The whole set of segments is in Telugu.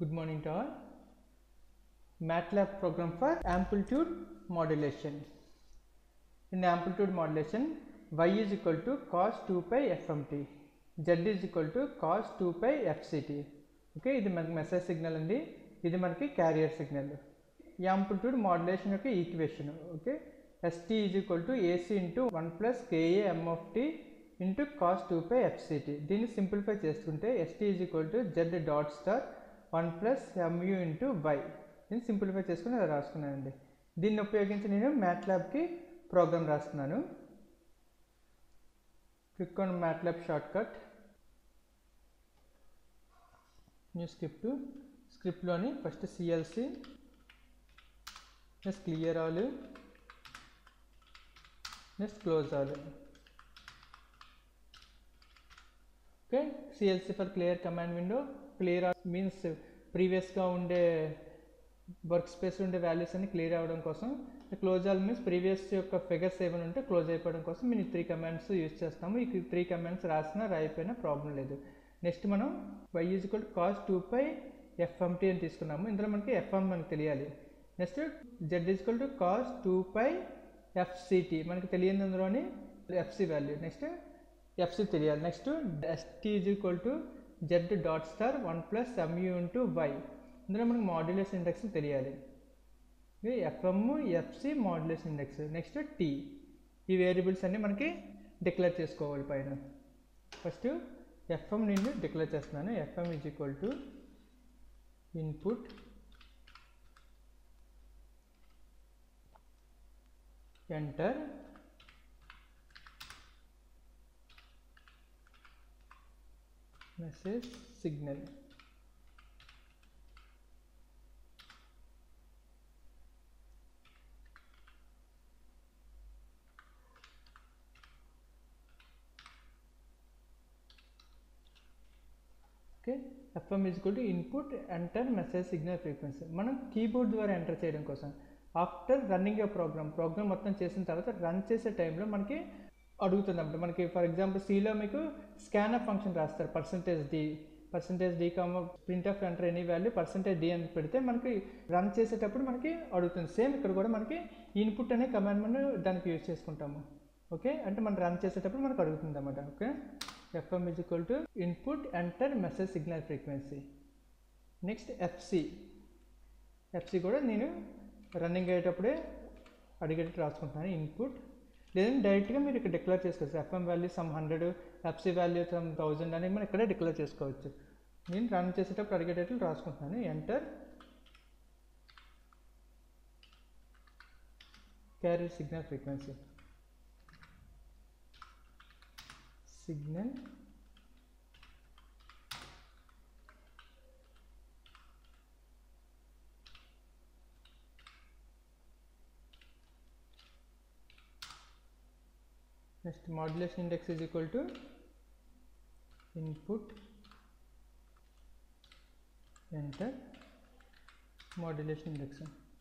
Good morning to all. MATLAB program for amplitude modulation. In amplitude modulation, y is equal to cos 2 pi fmt, z is equal to cos 2 pi fct. Okay ఇది మనకి మెసేజ్ సిగ్నల్ అండి ఇది మనకి క్యారియర్ సిగ్నల్ ఈ ఆంప్లిట్యూడ్ మాడ్యులేషన్ యొక్క equation okay ST is equal to AC into one plus KA MFT into cos two pi FCT దీన్ని సింప్లిఫై చేసుకుంటే ST is equal to Z dot star one plus mu into Y దీన్ని సింప్లిఫై చేసుకుని అది రాసుకున్నానండి దీన్ని ఉపయోగించి నేను మ్యాట్లాబ్కి ప్రోగ్రామ్ రాస్తున్నాను click on MATLAB shortcut new script స్క్రిప్ట్లోని first CLC next clear all next close all okay CLC for clear command window clear means ప్రీవియస్గా ఉండే వర్క్ స్పేస్ ఉండే వాల్యూస్ అన్ని క్లియర్ అవ్వడం కోసం క్లోజ్ ఆల్ మీన్స్ ప్రీవియస్ యొక్క ఫిగర్స్ ఏమైనా ఉంటే క్లోజ్ అయిపోవడం కోసం మేము త్రీ కమాండ్స్ యూజ్ చేస్తాము ఈ త్రీ కమాండ్స్ రాసినా రాయిపోయినా ప్రాబ్లం లేదు నెక్స్ట్ మనం Y is equal cos two pi FMT అని తీసుకున్నాము ఇందులో మనకి ఎఫ్ఎం మనకి తెలియాలి next Z is equal to cos two pi FCT మనకి తెలియని అందులోని ఎఫ్సి వాల్యూ నెక్స్ట్ ఎఫ్సి తెలియాలి next ST is equal to Z dot star one plus mu into Y ఇందులో మనకి మాడ్యులేషన్ ఇండెక్స్ తెలియాలి FM FC modulation index next T ఈ వేరియబుల్స్ అన్నీ మనకి డిక్లేర్ చేసుకోవాలి పైన ఫస్ట్ ఎఫ్ఎం నేను డిక్లేర్ చేస్తున్నాను FM is equal to input enter message signal okay FM is to input enter message signal frequency మనం కీబోర్డ్ ద్వారా ఎంటర్ చేయడం కోసం after running a program program మొత్తం చేసిన తర్వాత రన్ చేసే టైంలో మనకి అడుగుతుంది అన్నమాట మనకి ఫర్ ఎగ్జాంపుల్ సిలో మీకు స్కానర్ ఫంక్షన్ రాస్తారు percentage D percentage D comma print of enter any value percentage D అని పెడితే మనకి రన్ చేసేటప్పుడు మనకి అడుగుతుంది సేమ్ ఇక్కడ కూడా మనకి ఇన్పుట్ అనే కమాండ్ మనం దానికి యూజ్ చేసుకుంటాము ఓకే అంటే మనం రన్ చేసేటప్పుడు మనకు అడుగుతుంది అన్నమాట okay FM is equal to input enter message signal frequency next FC FC కూడా నేను రన్నింగ్ అయ్యేటప్పుడే అడిగేటట్టు రాసుకుంటున్నాను ఇన్పుట్ లేదంటే డైరెక్ట్గా మీరు ఇక్కడ డిక్లేర్ చేసుకోవచ్చు FM value some hundred FC value some thousand అనేది మనం ఇక్కడే డిక్లేర్ చేసుకోవచ్చు నేను రన్ చేసేటప్పుడు అడిగేటట్లు రాసుకుంటున్నాను enter carry signal frequency signal next modulation index is equal to input enter modulation index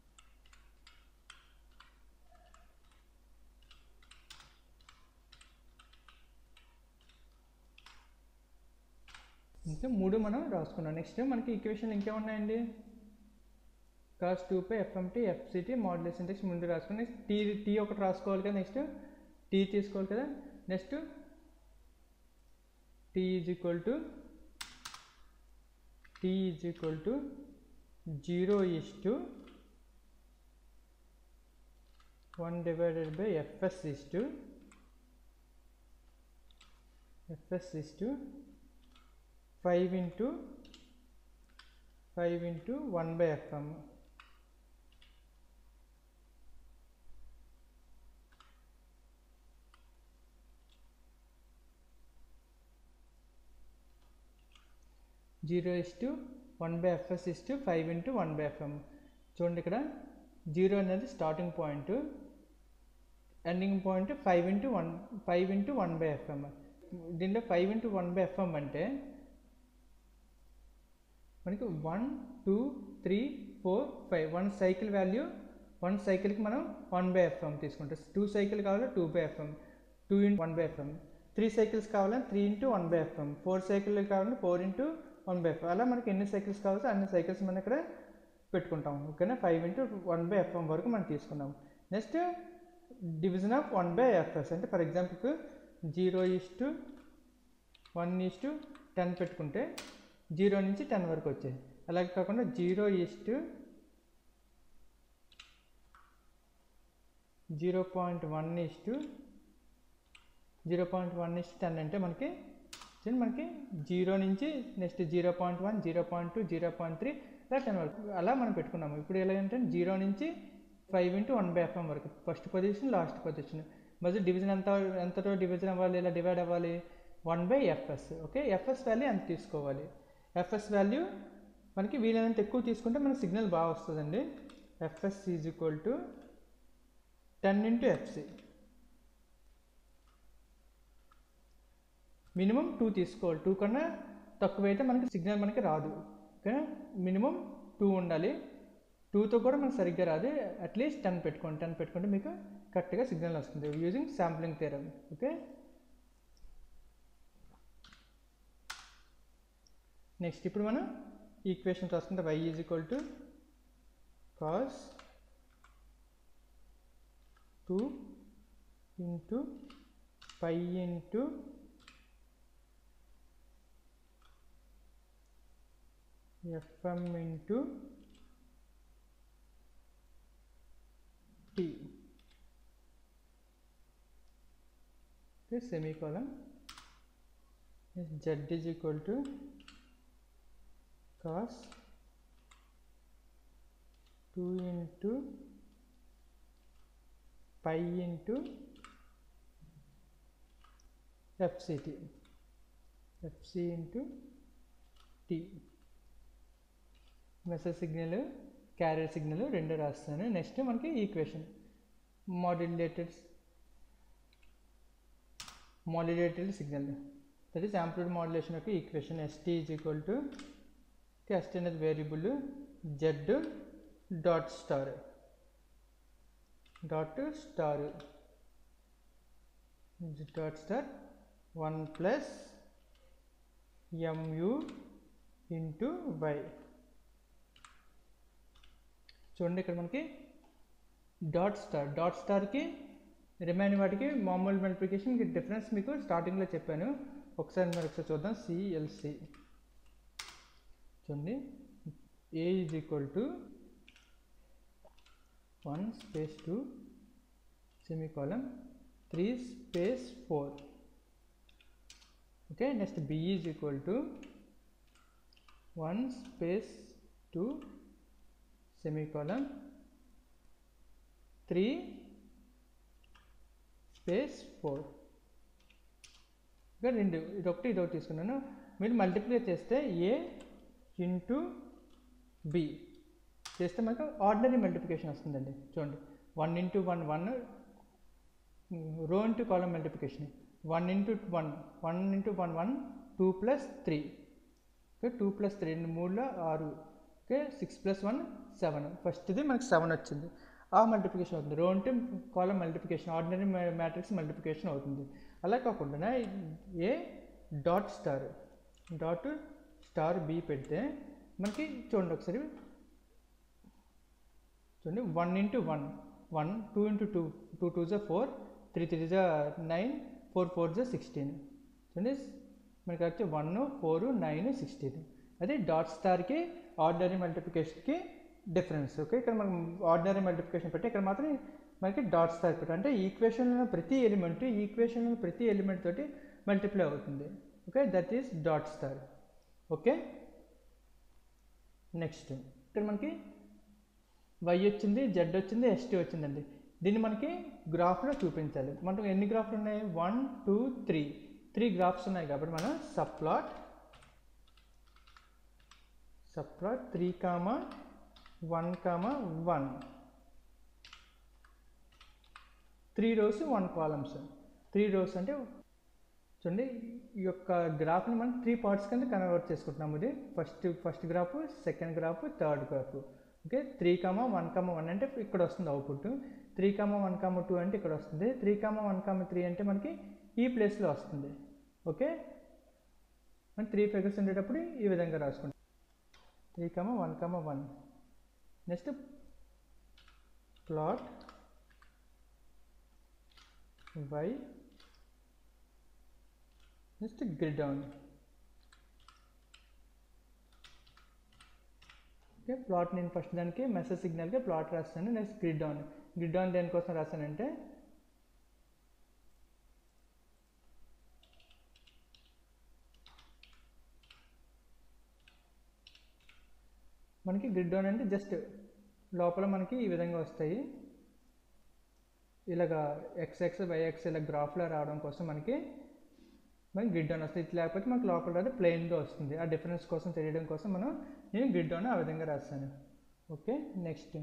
ఇంకా మూడు మనం రాసుకున్నాం నెక్స్ట్ మనకి ఈక్వేషన్ ఇంకేమున్నాయండి cos two pi FMT FCT modulation index ముందు రాసుకుని నెక్స్ట్ టీ టీ ఒకటి రాసుకోవాలి కదా నెక్స్ట్ టీ తీసుకోవాలి కదా next T is equal to T is equal to zero is to one divided by FS is to FS is to five into five into one by FM zero is to one by FS is to five into one by FM చూడండి ఇక్కడ జీరో అనేది starting point ending point five into one five into one by FM దీంట్లో five into one by FM అంటే మనకి one two three four five one cycle value one సైకిల్కి మనం వన్ బై ఎఫ్ఎం తీసుకుంటాం టూ సైకిల్ కావాలి two by FM two into one by FM three cycles కావాలంటే three into one by FM four cycle కావాలంటే four into one by F అలా మనకి ఎన్ని సైకిల్స్ కావాల్సి అన్ని సైకిల్స్ మనం ఇక్కడ పెట్టుకుంటాం ఓకేనా five into one by FM వరకు మనం తీసుకున్నాం next division of one by FS అంటే ఫర్ ఎగ్జాంపుల్కి zero is to one is to ten పెట్టుకుంటే జీరో నుంచి టెన్ వరకు వచ్చాయి అలాగే కాకుండా zero is to zero point one is to zero point one is ten అంటే మనకి చూడండి మనకి జీరో నుంచి next zero point one zero point two zero point three ఇలా టెన్ వరకు అలా మనం పెట్టుకున్నాము ఇప్పుడు ఎలాగంటే జీరో నుంచి five into one by FM వరకు ఫస్ట్ పొజిషన్ లాస్ట్ పొజిషన్ మధ్య డివిజన్ ఎంత ఎంతతో డివిజన్ అవ్వాలి ఇలా డివైడ్ అవ్వాలి one by FS okay FS value ఎంత తీసుకోవాలి ఎఫ్ఎస్ వాల్యూ మనకి వీలైనంత ఎక్కువ తీసుకుంటే మనకి సిగ్నల్ బాగా వస్తుందండి FS is equal to ten into FC minimum two తీసుకోవాలి టూ కన్నా తక్కువ అయితే మనకి సిగ్నల్ మనకి రాదు ఓకే మినిమం టూ ఉండాలి టూతో కూడా మనకు సరిగ్గా రాదు అట్లీస్ట్ టెన్ పెట్టుకోండి టెన్ పెట్టుకుంటే మీకు కరెక్ట్గా సిగ్నల్ వస్తుంది using sampling theorem okay next ఇప్పుడు మనం ఈక్వేషన్ రాసుకుంటే Y is equal to cos two into pi into fm into t okay semicolon is z is equal to cos 2 into pi into fct fc into t message signal carrier signal రెండు రాస్తాను నెక్స్ట్ మనకి equation modulated modulated signal that is amplitude modulation యొక్క equation ST is equal to ST అనేది variable Z dot star dot star dot star one plus mu into Y చూడండి ఇక్కడ మనకి డాట్ స్టార్ డాట్ స్టార్కి రిమైనింగ్ వాటికి మామూలు మల్టిప్లికేషన్ డిఫరెన్స్ మీకు స్టార్టింగ్లో చెప్పాను ఒకసారి మరి ఒకసారి చూద్దాం సిఎల్సి చూడండి A is equal to one space two semicolon three space four okay next B is equal to one space two semicolon three space four ఇక్కడ రెండు ఇది ఒకటి ఇది ఒకటి తీసుకున్నాను మీరు మల్టిప్లై చేస్తే ఏ ఇంటూ బి చేస్తే మనకు ఆర్డినరీ మల్టిప్లికేషన్ వస్తుందండి చూడండి one into one one row into column multiplication one into one one into one one two plus three okay two plus three రెండు మూడులో ఆరు okay six plus one seven ఫస్ట్ది మనకి సెవెన్ వచ్చింది ఆ మల్టిప్లికేషన్ అవుతుంది రో అంటే column multiplication ordinary matrix multiplication అవుతుంది అలా కాకుండా A dot star dot star B పెడితే మనకి చూడండి ఒకసారి చూడండి one into one one two into two two two జా ఫోర్ త్రీ త్రీ జా నైన్ ఫోర్ ఫోర్ జా సిక్స్టీన్ చూడండి మనకి వచ్చి వన్ ఫోర్ నైన్ సిక్స్టీన్ అది డాట్ స్టార్కి ఆర్డినరీ మల్టిప్లికేషన్కి డిఫరెన్స్ ఓకే ఇక్కడ మనం ఆర్డినరీ మల్టిప్లికేషన్ పెట్టి ఇక్కడ మాత్రం మనకి డాట్ స్టార్ పెట్టి అంటే ఈక్వేషన్లో ప్రతి ఎలిమెంట్ ఈక్వేషన్లో ప్రతి ఎలిమెంట్ తోటి మల్టిప్లై అవుతుంది okay that is dot star okay next ఇక్కడ మనకి వై వచ్చింది జెడ్ వచ్చింది ఎస్టీ వచ్చిందండి దీన్ని మనకి గ్రాఫ్లో చూపించాలి మనకు ఎన్ని గ్రాఫ్లు ఉన్నాయి one two three three graphs ఉన్నాయి కాబట్టి మనం subplot subplot three comma one comma one three rows one columns three rows అంటే చూడండి ఈ యొక్క గ్రాఫ్ని మనం త్రీ పార్ట్స్ కింద కన్వర్ట్ చేసుకుంటున్నాము ఇది first first graph second graph third graph okay three comma one comma one అంటే ఇక్కడ వస్తుంది output three comma one comma two అంటే ఇక్కడ వస్తుంది three comma one comma three అంటే మనకి ఈ ప్లేస్లో వస్తుంది ఓకే మనం త్రీ ఫిగర్స్ ఉండేటప్పుడు ఈ విధంగా రాసుకుంటాం three comma one comma one next plot Y next grid down okay plot నేను ఫస్ట్ దానికి మెసేజ్ సిగ్నల్కి ప్లాట్ రాస్తాను next grid down grid down దేనికోసం రాస్తానంటే మనకి గ్రిడ్ డౌన్ అంటే జస్ట్ లోపల మనకి ఈ విధంగా వస్తాయి ఇలాగా ఎక్స్ఎక్స్ వైఎక్స్ ఇలా గ్రాఫ్లో రావడం కోసం మనకి మనకి గ్రిడ్ డౌన్ వస్తుంది ఇది లేకపోతే మనకి లోపల రాదు ప్లెయిన్గా వస్తుంది ఆ డిఫరెన్స్ కోసం తెలియడం కోసం మనం నేను గ్రిడ్ డౌన్ ఆ విధంగా రాస్తాను ఓకే నెక్స్ట్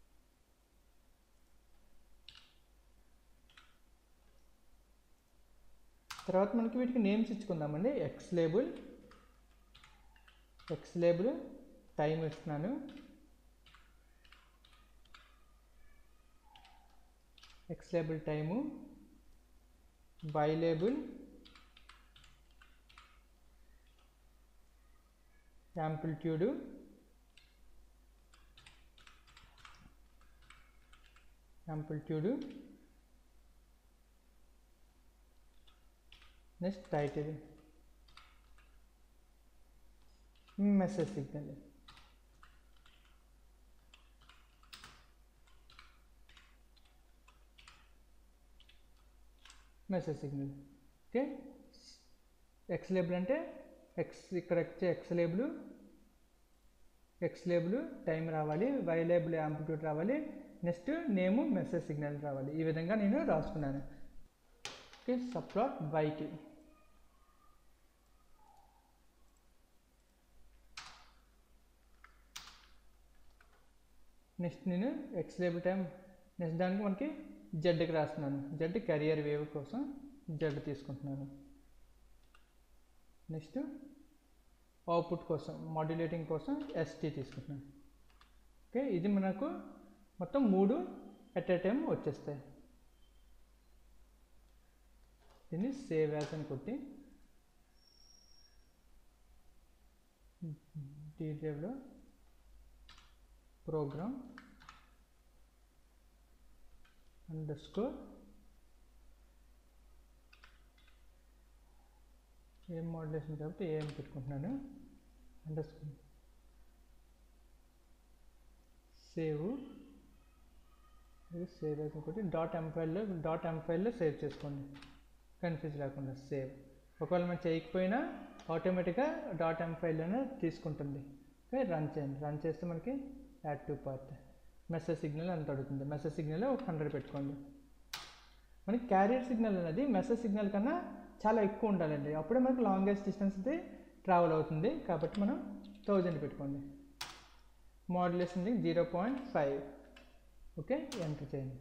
తర్వాత మనకి వీటికి నేమ్స్ ఇచ్చుకుందామండి X label X label time ఇస్తున్నాను X label time Y label amplitude amplitude next title message signal message signal okay X label అంటే ఎక్స్ ఇక్కడ వచ్చే X label X label time రావాలి వై లేబుల్ యాంప్లిట్యూడ్ రావాలి నెక్స్ట్ నేము మెసేజ్ సిగ్నల్ రావాలి ఈ విధంగా నేను రాసుకున్నాను ఓకే సప్లాట్ వైకి నెక్స్ట్ నేను ఎక్స్ లేబుల్ టైం నెక్స్ట్ దానికి మనకి జెడ్కి రాస్తున్నాను జెడ్ కెరియర్ వేవ్ కోసం జెడ్ తీసుకుంటున్నాను నెక్స్ట్ అవుట్పుట్ కోసం మాడ్యులేటింగ్ కోసం ఎస్టీ తీసుకుంటున్నాను ఓకే ఇది మనకు మొత్తం మూడు ఎట్ ఏ టైం వచ్చేస్తాయి దీన్ని సేవ్ యాజ్ అని కొట్టి డీటెయిల్లో ప్రోగ్రామ్ అండర్ స్కోర్ ఏం మోడలేషన్ కాబట్టి ఏం పెట్టుకుంటున్నాను అండర్ స్కోర్ సేవ్ సేవ్ అయితే ఒకటి డాట్ ఎం ఫైల్లో డాట్ ఎం ఫైల్లో సేవ్ చేసుకోండి కన్ఫ్యూజ్ లేకుండా సేవ్ ఒకవేళ మనం చేయకపోయినా ఆటోమేటిక్గా డాట్ ఎం ఫైల్లోనే తీసుకుంటుంది ఓకే రన్ చేయండి రన్ చేస్తే మనకి add to part message signal అంత అడుగుతుంది మెసేజ్ సిగ్నల్ ఒక హండ్రెడ్ పెట్టుకోండి మనకి క్యారియర్ సిగ్నల్ అనేది మెసేజ్ సిగ్నల్ కన్నా చాలా ఎక్కువ ఉండాలండి అప్పుడే మనకి లాంగెస్ట్ డిస్టెన్స్ అయితే ట్రావెల్ అవుతుంది కాబట్టి మనం థౌజండ్ పెట్టుకోండి modulation zero point five okay enter చేయండి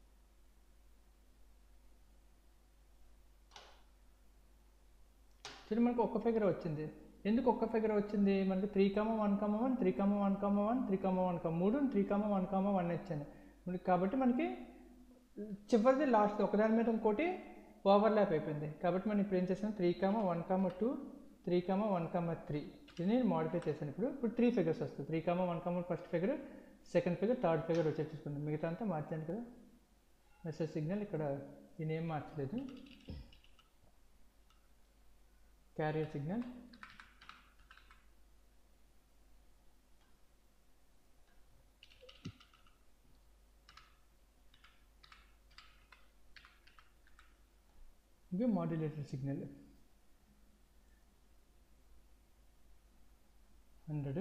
చూడండి మనకు ఒక్క ఫిగర్ వచ్చింది ఎందుకు ఒక్క ఫిగర్ వచ్చింది మనకి three comma one comma one three comma one comma one three comma one comma మూడు three comma one comma one ఇచ్చాను మనకి కాబట్టి మనకి చివరిది లాస్ట్ ఒకదాని మీద ఇంకోటి ఓవర్లాప్ అయిపోయింది కాబట్టి మనం ఇప్పుడు ఏం చేసాం three comma one comma two three comma one comma three ఇది నేను మాడిఫై చేశాను ఇప్పుడు ఇప్పుడు త్రీ ఫిగర్స్ వస్తాయి three comma one comma first figure second figure third figure వచ్చేసుకుంది మిగతా అంతా మార్చాను కదా మెసేజ్ సిగ్నల్ ఇక్కడ ఈ నేమ్ మార్చలేదు క్యారియర్ సిగ్నల్ ఇది modulator signal hundred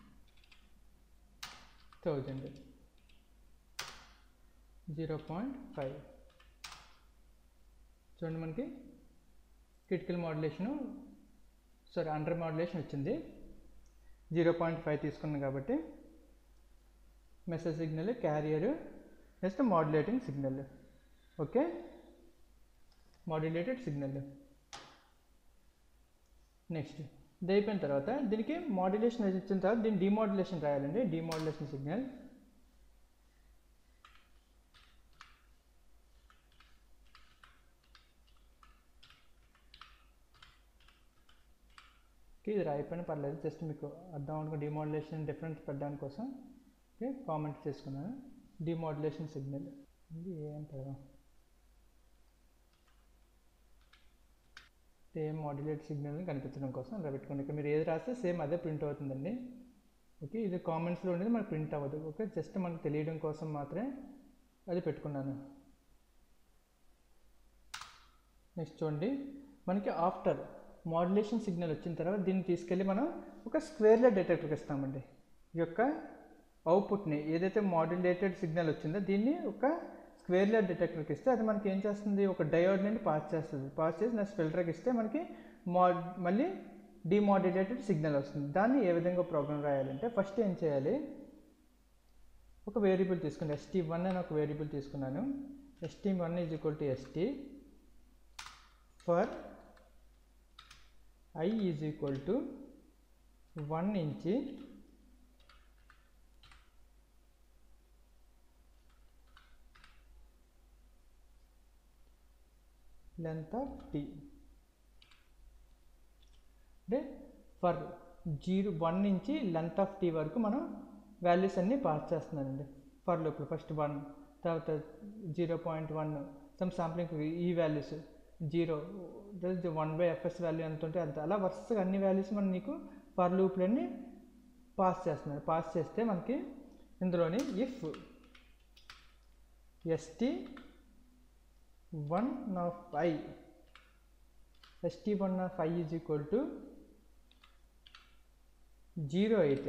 thousand zero point five చూడండి మనకి critical modulation sorry under modulation వచ్చింది జీరో పాయింట్ ఫైవ్ తీసుకున్నాం కాబట్టి message signal carrier next modulating signal okay modulated signal next ఇది అయిపోయిన తర్వాత దీనికి మాడ్యులేషన్ వచ్చిన తర్వాత దీన్ని డిమాడ్యులేషన్ రాయాలండి డిమాడ్యులేషన్ సిగ్నల్ ఓకే ఇది రాయిపోయినా పర్లేదు జస్ట్ మీకు అర్థం అనుకో డిమాడ్యులేషన్ డిఫరెన్స్ పెట్టడానికి కోసం ఓకే కామెంట్ చేసుకున్నాను డిమాడ్యులేషన్ సిగ్నల్ ఇది ఏం పెడదాం సేమ్ మాడ్యులేట్ సిగ్నల్ని కనిపించడం కోసం ఇలా పెట్టుకోండి ఇక్కడ మీరు ఏది రాస్తే సేమ్ అదే ప్రింట్ అవుతుందండి ఓకే ఇది కామెంట్స్లో ఉండేది మనకు ప్రింట్ అవ్వదు ఓకే జస్ట్ మనకు తెలియడం కోసం మాత్రమే అది పెట్టుకున్నాను నెక్స్ట్ చూడండి మనకి ఆఫ్టర్ మాడ్యులేషన్ సిగ్నల్ వచ్చిన తర్వాత దీన్ని తీసుకెళ్ళి మనం ఒక స్క్వేర్లెట్ డిటెక్టర్కి ఇస్తామండి ఈ యొక్క అవుట్పుట్ని ఏదైతే మాడ్యులేటెడ్ సిగ్నల్ వచ్చిందో దీన్ని ఒక స్క్వేర్లెట్ డిటెక్టర్కి ఇస్తే అది మనకి ఏం చేస్తుంది ఒక డయోడ్ నుండి పాస్ చేస్తుంది పాస్ చేసి నెక్స్ట్ ఫిల్టర్కి ఇస్తే మనకి మాడ్ మళ్ళీ డిమాడ్యులేటెడ్ సిగ్నల్ వస్తుంది దాన్ని ఏ విధంగా ప్రోగ్రామ్ రాయాలంటే ఫస్ట్ ఏం చేయాలి ఒక వేరియబుల్ తీసుకుని ఎస్టీ వన్ అని ఒక వేరియబుల్ తీసుకున్నాను ST one is equal to ST for I is equal to one ఇంచి లెంత్ ఆఫ్ టీ అంటే ఫర్ జీరో వన్ నుంచి లెంత్ ఆఫ్ టీ వరకు మనం వాల్యూస్ అన్నీ పాస్ చేస్తున్నానండి ఫర్ లోపల ఫస్ట్ వన్ తర్వాత zero point one some sampling ఈ values zero one by FS value ఎంత ఉంటే అంత అలా వరుసగా అన్ని వాల్యూస్ మనం నీకు ఫర్ లూప్లన్నీ పాస్ చేస్తున్నాను పాస్ చేస్తే మనకి ఇందులోని if ST one of I ST one of I is equal to zero అయితే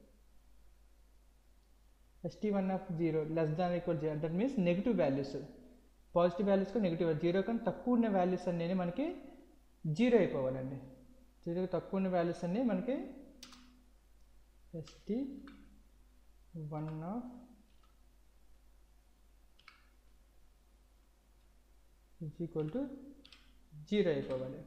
ST one of zero less than equal zero that means negative values positive వాల్యూస్కి నెగిటివ్ జీరో కన్నా తక్కువ ఉన్న వాల్యూస్ అన్నీ మనకి జీరో అయిపోవాలండి జీరో తక్కువ ఉన్న వాల్యూస్ అన్నీ మనకి ST one of is equal to zero అయిపోవాలి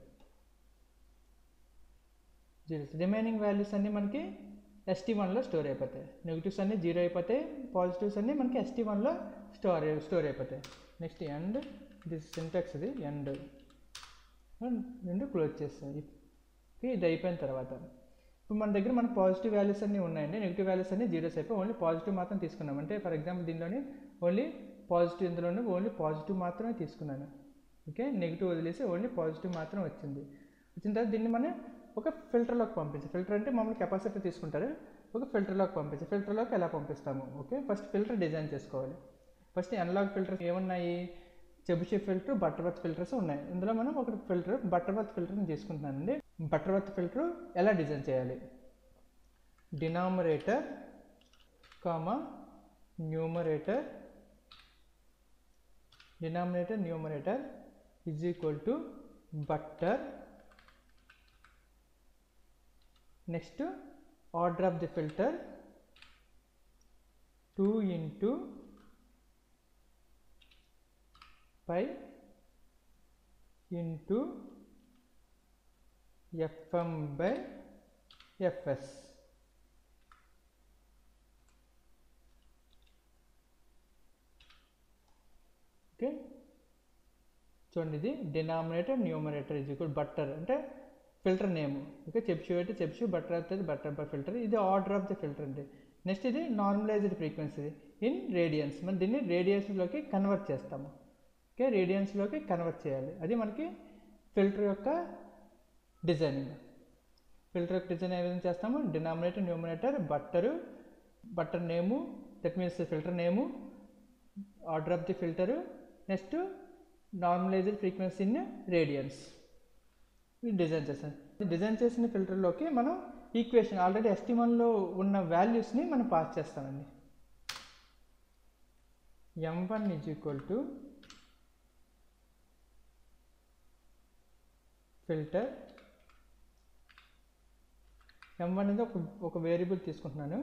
జీరో రిమైనింగ్ వాల్యూస్ అన్నీ మనకి ఎస్టీ వన్లో స్టోర్ అయిపోతాయి నెగిటివ్స్ అన్నీ జీరో అయిపోతాయి పాజిటివ్స్ అన్నీ మనకి ఎస్టీ వన్లో స్టోర్ స్టోర్ అయిపోతాయి నెక్స్ట్ ఎండ్ దిస్ సింటాక్స్ ఇది ఎండ్ రెండు క్లోజ్ చేస్తాయి ఓకే ఇది అయిపోయిన తర్వాత ఇప్పుడు మన దగ్గర మన పాజిటివ్ వాల్యూస్ అన్నీ ఉన్నాయండి నెగిటివ్ వాల్యూస్ అన్నీ జీరోస్ అయిపోయి ఓన్లీ పాజిటివ్ మాత్రం తీసుకున్నాం అంటే ఫర్ ఎగ్జాంపుల్ దీనిలోని ఓన్లీ పాజిటివ్ ఇందులోనే ఓన్లీ పాజిటివ్ మాత్రమే తీసుకున్నాను ఓకే నెగిటివ్ వదిలేసి ఓన్లీ పాజిటివ్ మాత్రం వచ్చింది వచ్చిన తర్వాత దీన్ని మనం ఒక ఫిల్టర్లోకి పంపించి ఫిల్టర్ అంటే మామూలు కెపాసిటీ తీసుకుంటారు ఒక ఫిల్టర్లోకి పంపించి ఫిల్టర్లోకి ఎలా పంపిస్తాము ఓకే ఫస్ట్ ఫిల్టర్ డిజైన్ చేసుకోవాలి ఫస్ట్ అనలాగ్ ఫిల్టర్స్ ఏమున్నాయి చెబుషి ఫిల్టర్ బటర్వర్త్ ఫిల్టర్స్ ఉన్నాయి ఇందులో మనం ఒక ఫిల్టర్ బటర్వర్త్ ఫిల్టర్ని తీసుకుంటున్నానండి బటర్వర్త్ ఫిల్టర్ ఎలా డిజైన్ చేయాలి denominator comma numerator denominator numerator is equal to butter next order of the filter two into pi into FM by FS okay చూడండి ఇది డినామినేటర్ న్యూమరేటర్ ఇది కూడా బట్టర్ అంటే ఫిల్టర్ నేమ్ ఓకే చెప్షూ అయితే చెప్షూ బట్టర్ అవుతుంది బట్టర్ బై ఫిల్టర్ ఇది ఆర్డర్ ఆఫ్ ది ఫిల్టర్ అండి నెక్స్ట్ ఇది నార్మలైజ్డ్ ఫ్రీక్వెన్సీ ఇన్ రేడియన్స్ మనం దీన్ని రేడియన్స్లోకి కన్వర్ట్ చేస్తాము ఓకే రేడియన్స్లోకి కన్వర్ట్ చేయాలి అది మనకి ఫిల్టర్ యొక్క డిజైనింగ్ ఫిల్టర్ యొక్క డిజైన్ ఏ విధంగా చేస్తాము denominator numerator butter butter name that means filter name order of the filter next normalized frequency in radians design చేస్తాను డిజైన్ చేసిన ఫిల్టర్లోకి మనం ఈక్వేషన్ ఆల్రెడీ ఎస్టిమన్లో ఉన్న వాల్యూస్ని మనం పాస్ చేస్తామండి M one is equal to filter M one అనేది ఒక ఒక వేరియబుల్ తీసుకుంటున్నాను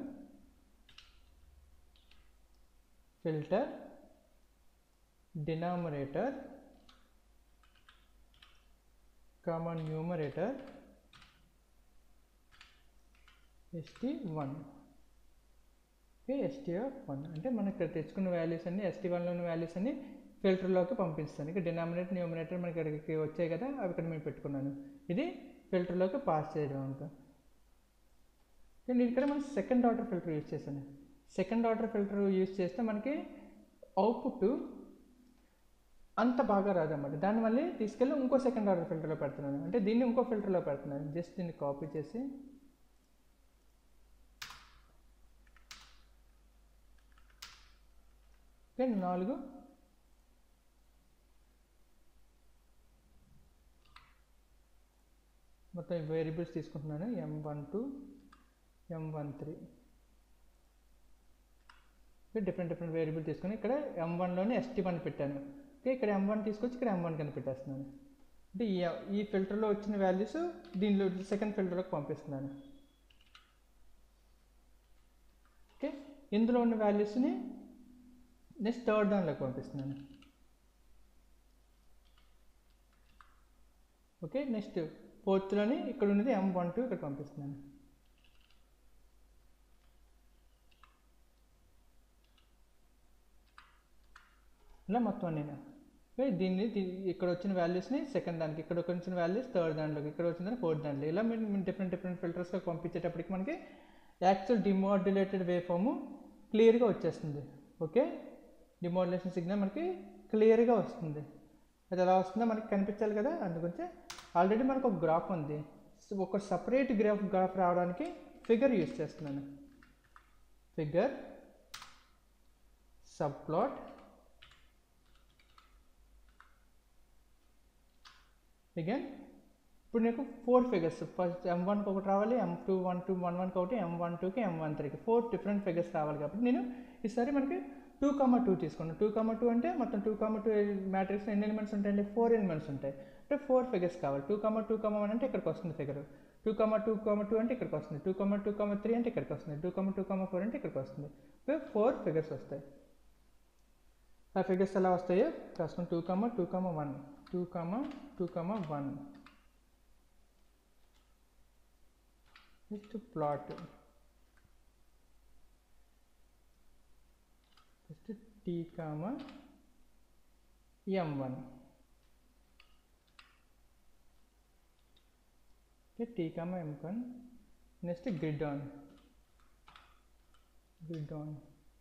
filter denominator comma numerator ST one okay ST of one అంటే మనం ఇక్కడ తెచ్చుకున్న వాల్యూస్ అన్ని ఎస్టీ వన్లో ఉన్న వాల్యూస్ అన్ని ఫిల్టర్లోకి పంపిస్తాను ఇక్కడ డినామినేటర్ న్యూమినేటర్ మనకి ఇక్కడికి వచ్చాయి కదా అవి ఇక్కడ మేము పెట్టుకున్నాను ఇది ఫిల్టర్లోకి పాస్ చేయడం అంట నేను ఇక్కడ మనం సెకండ్ ఆర్డర్ ఫిల్టర్ యూజ్ చేశాను సెకండ్ ఆర్డర్ ఫిల్టర్ యూజ్ చేస్తే మనకి అవుట్పుట్ అంత బాగా రాదన్నమాట దాన్ని మళ్ళీ తీసుకెళ్ళి ఇంకో సెకండ్ ఆర్డర్ ఫిల్టర్లో పెడుతున్నాను అంటే దీన్ని ఇంకో ఫిల్టర్లో పెడుతున్నాను జస్ట్ దీన్ని కాపీ చేసి ఓకే నాలుగు మొత్తం వేరియబుల్స్ తీసుకుంటున్నాను M one two M one three different different variable తీసుకొని ఇక్కడ ఎం వన్లోనే ఎస్టీ వన్ పెట్టాను ఓకే ఇక్కడ ఎం వన్ తీసుకొచ్చి ఇక్కడ ఎం వన్ కింద పెట్టేస్తున్నాను అంటే ఈ ఈ ఫిల్టర్లో వచ్చిన వాల్యూస్ దీనిలో సెకండ్ ఫిల్టర్లోకి పంపిస్తున్నాను ఓకే ఇందులో ఉన్న వాల్యూస్ని నెక్స్ట్ థర్డ్ దానిలోకి పంపిస్తున్నాను ఓకే నెక్స్ట్ ఫోర్త్లోని ఇక్కడ ఉన్నది ఎం వన్ టూ ఇక్కడ పంపిస్తున్నాను ఇలా మొత్తం నేను ఓకే దీన్ని దీ- ఇక్కడ వచ్చిన వాల్యూస్ని సెకండ్ దానికి ఇక్కడ వచ్చిన వాల్యూస్ థర్డ్ దాంట్లోకి ఇక్కడ వచ్చిన ఫోర్త్ దాంట్లో ఇలా మీరు డిఫరెంట్ డిఫరెంట్ ఫిల్టర్స్గా పంపించేటప్పటికి మనకి యాక్చువల్ డిమోడ్యులేటెడ్ వే ఫామ్ క్లియర్గా వచ్చేస్తుంది ఓకే డిమోడ్యులేషన్ సిగ్నల్ మనకి క్లియర్గా వస్తుంది అది ఎలా వస్తుందో మనకి కనిపించాలి కదా అందుగురించి ఆల్రెడీ మనకు ఒక గ్రాఫ్ ఉంది సో ఒక సపరేట్ గ్రాఫ్ గ్రాఫ్ రావడానికి ఫిగర్ యూస్ చేస్తున్నాను ఫిగర్ సబ్ ప్లాట్ అగైన్ ఇప్పుడు నీకు ఫోర్ ఫిగర్స్ ఫస్ట్ ఎం వన్కి ఒకటి రావాలి M two one two one వన్కి ఒకటి ఎం వన్ టూకి ఎం వన్ త్రీకి ఫోర్ డిఫరెంట్ ఫిగర్స్ రావాలి కాబట్టి నేను ఈసారి మనకి టూ కామా టూ తీసుకున్నాను టూ కామా టూ అంటే మొత్తం టూ కామా టూ మ్యాట్రిక్స్ ఎన్ని ఎలిమెంట్స్ ఉంటాయండి ఫోర్ ఎలిమెంట్స్ ఉంటాయి అంటే ఫోర్ ఫిగర్స్ కావాలి two comma two comma one అంటే ఇక్కడికి వస్తుంది figure two comma two comma two అంటే ఇక్కడికి వస్తుంది two comma two comma three అంటే ఇక్కడికి వస్తుంది two comma two comma four అంటే ఇక్కడికి వస్తుంది ఫోర్ ఫిగర్స్ వస్తాయి ఆ ఫిగర్స్ ఎలా వస్తాయో రాసుకుని two comma two comma one two comma two comma one next plot next T comma M one okay T comma M one next grid on grid on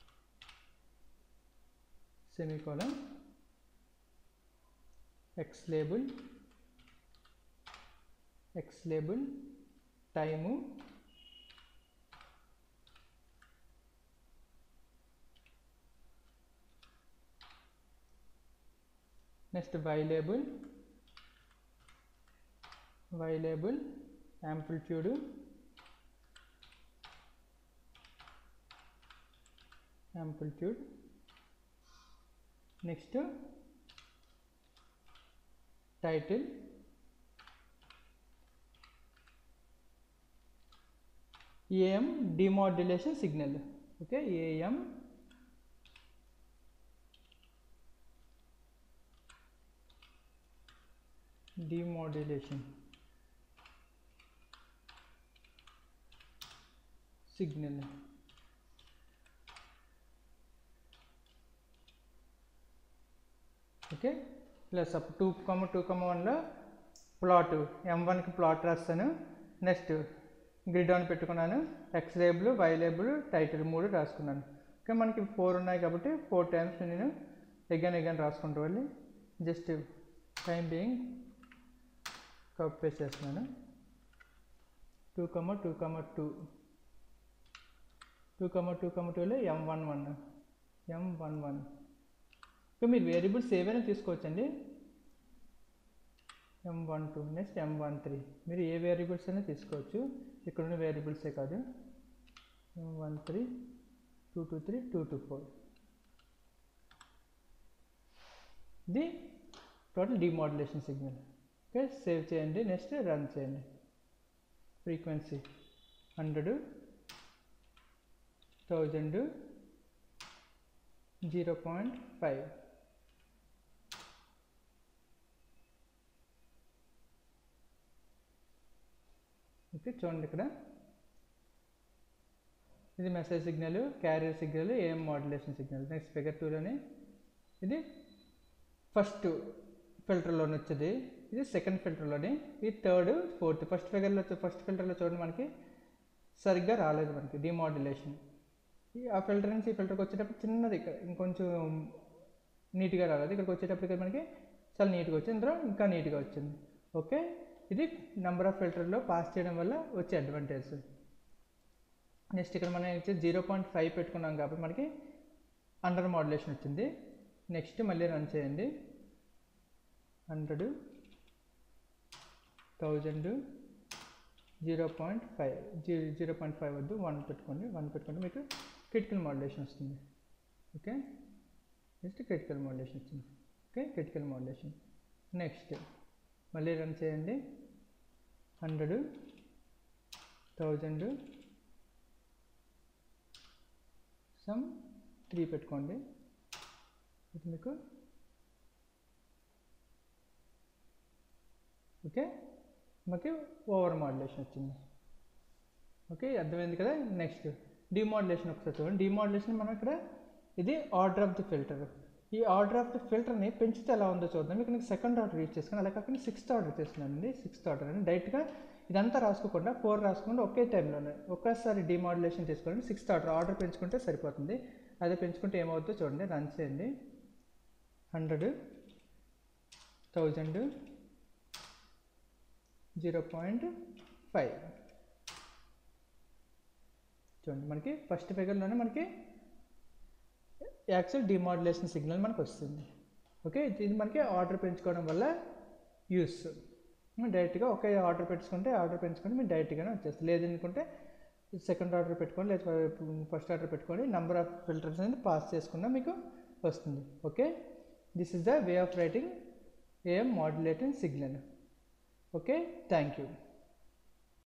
semicolon x label x label time next y label y label amplitude amplitude next title AM demodulation signal okay AM demodulation signal okay plus up two comma two comma వన్లో ప్లాట్ ఎం వన్కి ప్లాట్ రాస్తాను నెక్స్ట్ గ్రిడ్ ఆన్ పెట్టుకున్నాను X label Y label title మూడు రాసుకున్నాను ఓకే మనకి ఫోర్ ఉన్నాయి కాబట్టి ఫోర్ టైమ్స్ నేను ఎగన్ ఎగన్ రాసుకుంటూ వెళ్ళి just time being copy paste చేస్తున్నాను two comma two comma two two comma two comma టూలో M one one M one one so మీరు వేరియబుల్స్ ఏవైనా తీసుకోవచ్చండి M one two next M one three మీరు ఏ వేరియబుల్స్ అయినా తీసుకోవచ్చు ఇక్కడ ఉన్న వేరియబుల్సే కాదు M one three two two three two two four ఇది total demodulation signal okay save చేయండి నెక్స్ట్ రన్ చేయండి frequency hundred thousand zero point five okay చూడండి ఇక్కడ ఇది మెసేజ్ సిగ్నల్ క్యారియర్ సిగ్నల్ ఏం మాడ్యులేషన్ సిగ్నల్ నెక్స్ట్ ఫిగర్ టూలోని ఇది ఫస్ట్ ఫిల్టర్లోని వచ్చేది ఇది సెకండ్ ఫిల్టర్లోని ఇది థర్డ్ ఫోర్త్ ఫస్ట్ ఫిగర్లో ఫస్ట్ ఫిల్టర్లో చూడండి మనకి సరిగ్గా రాలేదు మనకి డిమాడ్యులేషన్ ఈ ఆ ఫిల్టర్ నుంచి ఈ ఫిల్టర్కి వచ్చేటప్పుడు చిన్నది ఇక్కడ ఇంకొంచెం నీట్గా రాలేదు ఇక్కడికి వచ్చేటప్పటికి మనకి చాలా నీట్గా వచ్చింది ఇందులో ఇంకా నీట్గా వచ్చింది ఓకే ఇది నెంబర్ ఆఫ్ ఫిల్టర్లో పాస్ చేయడం వల్ల వచ్చే అడ్వాంటేజ్ నెక్స్ట్ ఇక్కడ మనం వచ్చి జీరో పాయింట్ ఫైవ్ పెట్టుకున్నాం కాబట్టి మనకి అండర్ మాడ్యులేషన్ వచ్చింది నెక్స్ట్ మళ్ళీ రన్ చేయండి hundred thousand zero point five జీ జీరో పాయింట్ ఫైవ్ వద్దు వన్ పెట్టుకోండి వన్ పెట్టుకుంటే మీకు క్రిటికల్ మాడ్యులేషన్ వస్తుంది ఓకే నెక్స్ట్ క్రిటికల్ మాడ్యులేషన్ వచ్చింది ఓకే క్రిటికల్ మాడ్యులేషన్ నెక్స్ట్ మళ్ళీ రన్ చేయండి హండ్రెడ్ థౌజండ్ సమ్ త్రీ పెట్టుకోండి ఇది మీకు ఓకే మనకి ఓవర్ మాడ్యులేషన్ వచ్చింది ఓకే అర్థమైంది కదా నెక్స్ట్ డిమాడ్యులేషన్ ఒకసారి చూడండి డిమాడ్యులేషన్ మనం ఇక్కడ ఇది ఆర్డర్ ఆఫ్ ది ఫిల్టర్ ఈ ఆర్డర్ ఆఫ్ ది ఫిల్టర్ని పెంచితే ఎలా ఉందో చూద్దాం ఇక్కడ నేను సెకండ్ ఆర్డర్ యూజ్ చేసుకుని అలా కాకుండా సిక్స్త్ ఆర్డర్ చేస్తున్నానండి సిక్స్త్ ఆర్డర్ అని డైరెక్ట్గా ఇదంతా రాసుకోకుండా ఫోర్ రాసుకోకుండా ఒకే టైంలోనే ఒకేసారి డిమాడ్యులేషన్ చేసుకోండి సిక్స్త్ ఆర్డర్ ఆర్డర్ పెంచుకుంటే సరిపోతుంది అదే పెంచుకుంటే ఏమవుతుందో చూడండి రన్ చేయండి hundred thousand zero point five చూడండి మనకి ఫస్ట్ ఫిగర్లోనే మనకి యాక్చువల్ డిమాడ్యులేషన్ సిగ్నల్ మనకు వస్తుంది ఓకే ఇది మనకి ఆర్డర్ పెంచుకోవడం వల్ల యూస్ డైరెక్ట్గా ఒకే ఆర్డర్ పెట్టుకుంటే ఆర్డర్ పెంచుకుంటే మీరు డైరెక్ట్గానే వచ్చేస్తుంది లేదనుకుంటే సెకండ్ ఆర్డర్ పెట్టుకోండి లేదా ఫస్ట్ ఆర్డర్ పెట్టుకోండి నెంబర్ ఆఫ్ ఫిల్టర్స్ అనేది పాస్ చేసుకున్నా మీకు వస్తుంది okay this is the way of writing a modulating signal okay thank you